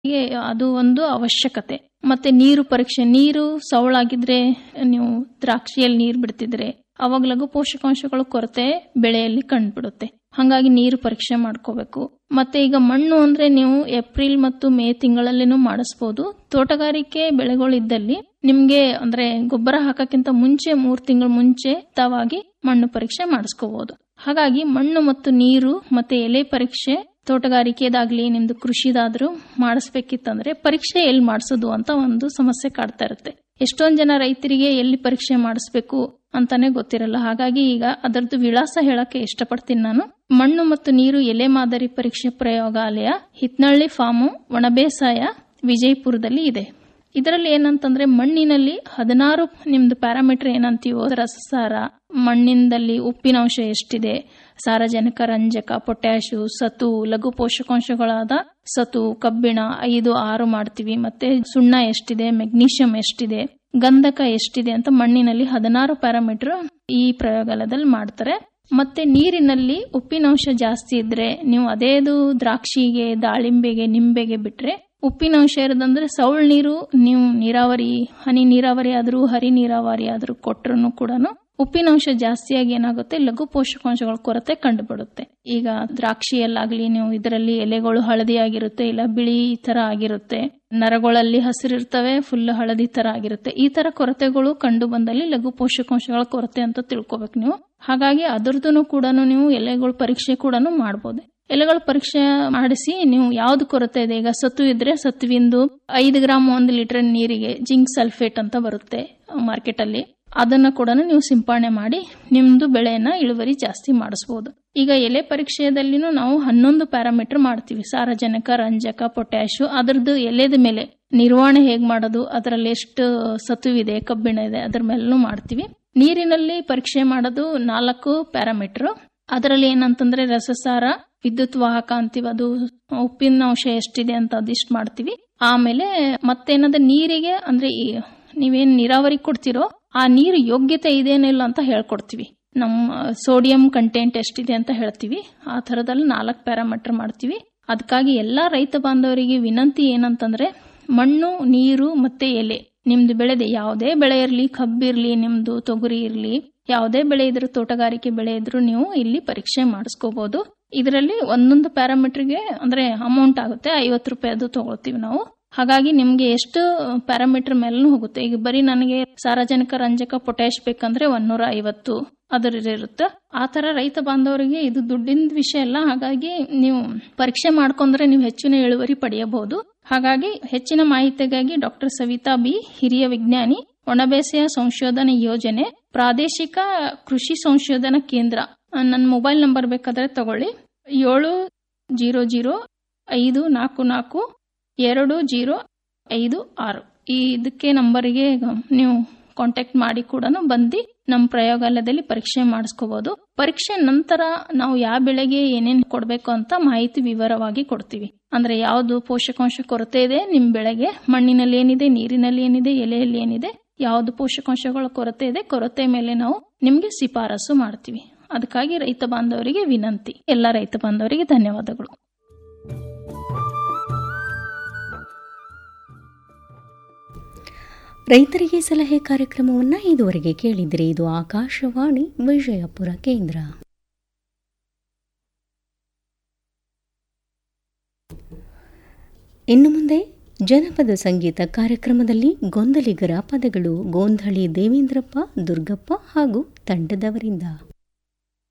ಅದು ಒಂದು ಅವಶ್ಯಕತೆ ಮತ್ತೆ ನೀರು ಪರೀಕ್ಷೆ ನೀರು ಸವಳಾಗಿದ್ರೆ ನೀವು ದ್ರಾಕ್ಷಿಯಲ್ಲಿ ನೀರು ಬಿಡ್ತಿದ್ರೆ ಅವಾಗ ಲಘು ಪೋಷಕಾಂಶಗಳ ಕೊರತೆ ಬೆಳೆಯಲ್ಲಿ ಕಂಡುಬಿಡುತ್ತೆ ಹಾಗಾಗಿ ನೀರು ಪರೀಕ್ಷೆ ಮಾಡ್ಕೋಬೇಕು ಮತ್ತೆ ಈಗ ಮಣ್ಣು ಅಂದ್ರೆ ನೀವು ಏಪ್ರಿಲ್ ಮತ್ತು ಮೇ ತಿಂಗಳಲ್ಲಿನೂ ಮಾಡಿಸ್ಬೋದು ತೋಟಗಾರಿಕೆ ಬೆಳೆಗಳಿದ್ದಲ್ಲಿ ನಿಮ್ಗೆ ಅಂದ್ರೆ ಗೊಬ್ಬರ ಹಾಕಕ್ಕಿಂತ ಮುಂಚೆ ಮೂರ್ ತಿಂಗಳ ಮುಂಚೆ ತಾವಾಗಿ ಮಣ್ಣು ಪರೀಕ್ಷೆ ಮಾಡಿಸ್ಕೋಬಹುದು ಹಾಗಾಗಿ ಮಣ್ಣು ಮತ್ತು ನೀರು ಮತ್ತೆ ಎಲೆ ಪರೀಕ್ಷೆ ತೋಟಗಾರಿಕೆದಾಗ್ಲಿ ನಿಮ್ದು ಕೃಷಿದಾದ್ರೂ ಮಾಡಿಸ್ಬೇಕಿತ್ತಂದ್ರೆ ಪರೀಕ್ಷೆ ಎಲ್ಲಿ ಮಾಡಿಸೋದು ಅಂತ ಒಂದು ಸಮಸ್ಯೆ ಕಾಡ್ತಾ ಇರುತ್ತೆ ಎಷ್ಟೊಂದ್ ಜನ ರೈತರಿಗೆ ಎಲ್ಲಿ ಪರೀಕ್ಷೆ ಮಾಡಿಸ್ಬೇಕು ಅಂತಾನೆ ಗೊತ್ತಿರಲ್ಲ ಹಾಗಾಗಿ ಈಗ ಅದರದ್ದು ವಿಳಾಸ ಹೇಳಕ್ಕೆ ಇಷ್ಟಪಡ್ತೀನಿ ನಾನು ಮಣ್ಣು ಮತ್ತು ನೀರು ಎಲೆ ಮಾದರಿ ಪರೀಕ್ಷೆ ಪ್ರಯೋಗಾಲಯ ಹಿತ್ನಳ್ಳಿ ಫಾರ್ಮು ಒಣಬೇಸಾಯ ವಿಜಯಪುರದಲ್ಲಿ ಇದೆ ಇದರಲ್ಲಿ ಏನಂತಂದ್ರೆ ಮಣ್ಣಿನಲ್ಲಿ ಹದಿನಾರು ನಿಮ್ದು ಪ್ಯಾರಾಮೀಟರ್ ಏನಂತೀವೋ ರಸಸಾರ ಮಣ್ಣಿನಲ್ಲಿ ಉಪ್ಪಿನಾಂಶ ಎಷ್ಟಿದೆ ಸಾರಜನಕ ರಂಜಕ ಪೊಟ್ಯಾಶು ಸತು ಲಘು ಪೋಷಕಾಂಶಗಳಾದ ಸತು ಕಬ್ಬಿಣ ಐದು ಆರು ಮಾಡ್ತೀವಿ ಮತ್ತೆ ಸುಣ್ಣ ಎಷ್ಟಿದೆ ಮೆಗ್ನೀಷಿಯಂ ಎಷ್ಟಿದೆ ಗಂಧಕ ಎಷ್ಟಿದೆ ಅಂತ ಮಣ್ಣಿನಲ್ಲಿ ಹದಿನಾರು ಪ್ಯಾರಾಮೀಟರ್ ಈ ಪ್ರಯೋಗಾಲಯದಲ್ಲಿ ಮಾಡ್ತಾರೆ ಮತ್ತೆ ನೀರಿನಲ್ಲಿ ಉಪ್ಪಿನಾಂಶ ಜಾಸ್ತಿ ಇದ್ರೆ ನೀವು ಅದೇದು ದ್ರಾಕ್ಷಿಗೆ ದಾಳಿಂಬೆಗೆ ನಿಂಬೆಗೆ ಬಿಟ್ರೆ ಉಪ್ಪಿನಾಂಶ ಇರೋದಂದ್ರೆ ಸೌಳ್ ನೀರು ನೀವು ನೀರಾವರಿ ಹನಿ ನೀರಾವರಿ ಆದ್ರೂ ಹರಿ ನೀರಾವರಿ ಆದ್ರೂ ಕೊಟ್ರು ಕೂಡ ಉಪ್ಪಿನಾಂಶ ಜಾಸ್ತಿಯಾಗಿ ಏನಾಗುತ್ತೆ ಲಘು ಪೋಷಕಾಂಶಗಳ ಕೊರತೆ ಕಂಡುಬಿಡುತ್ತೆ ಈಗ ದ್ರಾಕ್ಷಿಯಲ್ಲಾಗ್ಲಿ ನೀವು ಇದರಲ್ಲಿ ಎಲೆಗಳು ಹಳದಿ ಆಗಿರುತ್ತೆ ಇಲ್ಲ ಬಿಳಿ ತರ ಆಗಿರುತ್ತೆ ನರಗಳಲ್ಲಿ ಹಸಿರಿರ್ತವೆ ಫುಲ್ ಹಳದಿ ತರ ಆಗಿರುತ್ತೆ ಈ ತರ ಕೊರತೆಗಳು ಕಂಡು ಬಂದಲ್ಲಿ ಲಘು ಪೋಷಕಾಂಶಗಳ ಕೊರತೆ ಅಂತ ತಿಳ್ಕೊಬೇಕು ನೀವು ಹಾಗಾಗಿ ಅದರದ್ದು ಕೂಡ ನೀವು ಎಲೆಗಳ ಪರೀಕ್ಷೆ ಕೂಡ ಮಾಡಬಹುದು ಎಲೆಗಳ ಪರೀಕ್ಷೆ ಮಾಡಿಸಿ ನೀವು ಯಾವ್ದು ಕೊರತೆ ಇದೆ ಈಗ ಸತ್ತು ಇದ್ರೆ ಸತ್ತುವಿಂದು ಐದು ಗ್ರಾಮ್ ಒಂದು ಲೀಟರ್ ನೀರಿಗೆ ಜಿಂಕ್ ಸಲ್ಫೇಟ್ ಅಂತ ಬರುತ್ತೆ ಮಾರ್ಕೆಟ್ ಅಲ್ಲಿ ಅದನ್ನ ಕೂಡ ನೀವು ಸಿಂಪರಣೆ ಮಾಡಿ ನಿಮ್ದು ಬೆಳೆಯನ್ನ ಇಳುವರಿ ಜಾಸ್ತಿ ಮಾಡಿಸಬಹುದು ಈಗ ಎಲೆ ಪರೀಕ್ಷೆಯಲ್ಲಿನೂ ನಾವು ಹನ್ನೊಂದು ಪ್ಯಾರಾಮೀಟರ್ ಮಾಡ್ತೀವಿ ಸಾರಜನಕ ರಂಜಕ ಪೊಟ್ಯಾಶು ಅದರದ್ದು ಎಲೆದ ಮೇಲೆ ನಿರ್ವಹಣೆ ಹೇಗ್ ಮಾಡೋದು ಅದರಲ್ಲಿ ಎಷ್ಟು ಸತುವಿದೆ ಕಬ್ಬಿಣ ಇದೆ ಅದ್ರ ಮೇಲೂ ಮಾಡ್ತೀವಿ ನೀರಿನಲ್ಲಿ ಪರೀಕ್ಷೆ ಮಾಡೋದು ನಾಲ್ಕು ಪ್ಯಾರಾಮೀಟರ್ ಅದರಲ್ಲಿ ಏನಂತಂದ್ರೆ ರಸಸಾರ ವಿದ್ಯುತ್ ವಾಹಕ ಅಂತೀವಿ ಅದು ಉಪ್ಪಿನ ಅಂಶ ಎಷ್ಟಿದೆ ಅಂತ ಅದಿಷ್ಟು ಮಾಡ್ತೀವಿ ಆಮೇಲೆ ಮತ್ತೇನದ ನೀರಿಗೆ ಅಂದ್ರೆ ನೀವೇನ್ ನೀರಾವರಿ ಕೊಡ್ತಿರೋ ಆ ನೀರು ಯೋಗ್ಯತೆ ಇದೇನಿಲ್ಲ ಅಂತ ಹೇಳ್ಕೊಡ್ತೀವಿ ನಮ್ಮ ಸೋಡಿಯಂ ಕಂಟೆಂಟ್ ಎಷ್ಟಿದೆ ಅಂತ ಹೇಳ್ತೀವಿ ಆ ಥರದಲ್ಲಿ ನಾಲ್ಕು ಪ್ಯಾರಾಮೀಟರ್ ಮಾಡ್ತೀವಿ ಅದಕ್ಕಾಗಿ ಎಲ್ಲಾ ರೈತ ಬಾಂಧವರಿಗೆ ವಿನಂತಿ ಏನಂತಂದ್ರೆ ಮಣ್ಣು ನೀರು ಮತ್ತೆ ಎಲೆ ನಿಮ್ದು ಬೆಳೆದೆ ಯಾವುದೇ ಬೆಳೆ ಇರಲಿ ಕಬ್ಬಿರ್ಲಿ ನಿಮ್ದು ತೊಗರಿ ಇರ್ಲಿ ಯಾವುದೇ ಬೆಳೆ ಇದ್ರು ತೋಟಗಾರಿಕೆ ಬೆಳೆ ಇದ್ರು ನೀವು ಇಲ್ಲಿ ಪರೀಕ್ಷೆ ಮಾಡಿಸ್ಕೋಬಹುದು ಇದರಲ್ಲಿ ಒಂದೊಂದು ಪ್ಯಾರಾಮೀಟರ್ಗೆ ಅಂದ್ರೆ ಅಮೌಂಟ್ ಆಗುತ್ತೆ ಐವತ್ತು ರೂಪಾಯಿ ಅದು ತಗೊಳ್ತೀವಿ ನಾವು ಹಾಗಾಗಿ ನಿಮ್ಗೆ ಎಷ್ಟು ಪ್ಯಾರಾಮೀಟರ್ ಮೇಲೂ ಹೋಗುತ್ತೆ ಈಗ ಬರೀ ನನಗೆ ಸಾರಜನಕ ರಂಜಕ ಪೊಟ್ಯಾಶ್ ಬೇಕಂದ್ರೆ ಒಂದೂರ ಐವತ್ತು ಅದರ ಇರುತ್ತೆ ಆ ತರ ರೈತ ಬಾಂಧವರಿಗೆ ಇದು ದುಡ್ಡಿನ ವಿಷಯ ಅಲ್ಲ ಹಾಗಾಗಿ ನೀವು ಪರೀಕ್ಷೆ ಮಾಡ್ಕೊಂಡ್ರೆ ನೀವು ಹೆಚ್ಚಿನ ಇಳುವರಿ ಪಡೆಯಬಹುದು ಹಾಗಾಗಿ ಹೆಚ್ಚಿನ ಮಾಹಿತಿಗಾಗಿ ಡಾಕ್ಟರ್ ಸವಿತಾ ಬಿ ಹಿರಿಯ ವಿಜ್ಞಾನಿ ಒಣಬೇಸೆಯ ಸಂಶೋಧನೆ ಯೋಜನೆ ಪ್ರಾದೇಶಿಕ ಕೃಷಿ ಸಂಶೋಧನಾ ಕೇಂದ್ರ ನನ್ನ ಮೊಬೈಲ್ ನಂಬರ್ ಬೇಕಾದ್ರೆ ತಗೊಳ್ಳಿ ಏಳು ಜೀರೋ ಜೀರೋ ಐದು ನಾಲ್ಕು ನಾಲ್ಕು ಎರಡು ಜೀರೋ ಐದು ಆರು ಈ ಇದಕ್ಕೆ ನಂಬರಿಗೆ ನೀವು ಕಾಂಟ್ಯಾಕ್ಟ್ ಮಾಡಿ ಕೂಡ ಬಂದು ನಮ್ಮ ಪ್ರಯೋಗಾಲಯದಲ್ಲಿ ಪರೀಕ್ಷೆ ಮಾಡಿಸ್ಕೋಬಹುದು ಪರೀಕ್ಷೆ ನಂತರ ನಾವು ಯಾವ ಬೆಳೆಗೆ ಏನೇನು ಕೊಡಬೇಕು ಅಂತ ಮಾಹಿತಿ ವಿವರವಾಗಿ ಕೊಡ್ತೀವಿ ಅಂದ್ರೆ ಯಾವುದು ಪೋಷಕಾಂಶ ಕೊರತೆ ಇದೆ ನಿಮ್ ಬೆಳೆಗೆ ಮಣ್ಣಿನಲ್ಲಿ ಏನಿದೆ ನೀರಿನಲ್ಲಿ ಏನಿದೆ ಎಲೆಯಲ್ಲಿ ಏನಿದೆ ಯಾವುದು ಪೋಷಕಾಂಶಗಳ ಕೊರತೆ ಇದೆ ಕೊರತೆ ಮೇಲೆ ನಾವು ನಿಮ್ಗೆ ಶಿಫಾರಸು ಮಾಡ್ತೀವಿ ಅದಕ್ಕಾಗಿ ರೈತ ಬಾಂಧವರಿಗೆ ವಿನಂತಿ ಎಲ್ಲ ರೈತ ಬಾಂಧವರಿಗೆ ಧನ್ಯವಾದಗಳು ರೈತರಿಗೆ ಸಲಹೆ ಕಾರ್ಯಕ್ರಮವನ್ನು ಇದುವರೆಗೆ ಕೇಳಿದರೆ ಇದು ಆಕಾಶವಾಣಿ ವಿಜಯಪುರ ಕೇಂದ್ರ ಇನ್ನು ಮುಂದೆ ಜನಪದ ಸಂಗೀತ ಕಾರ್ಯಕ್ರಮದಲ್ಲಿ ಗೊಂದಲಿಗರ ಪದಗಳು ಗೋಂಧಳಿ ದೇವೇಂದ್ರಪ್ಪ ದುರ್ಗಪ್ಪ ಹಾಗೂ ತಂಡದವರಿಂದ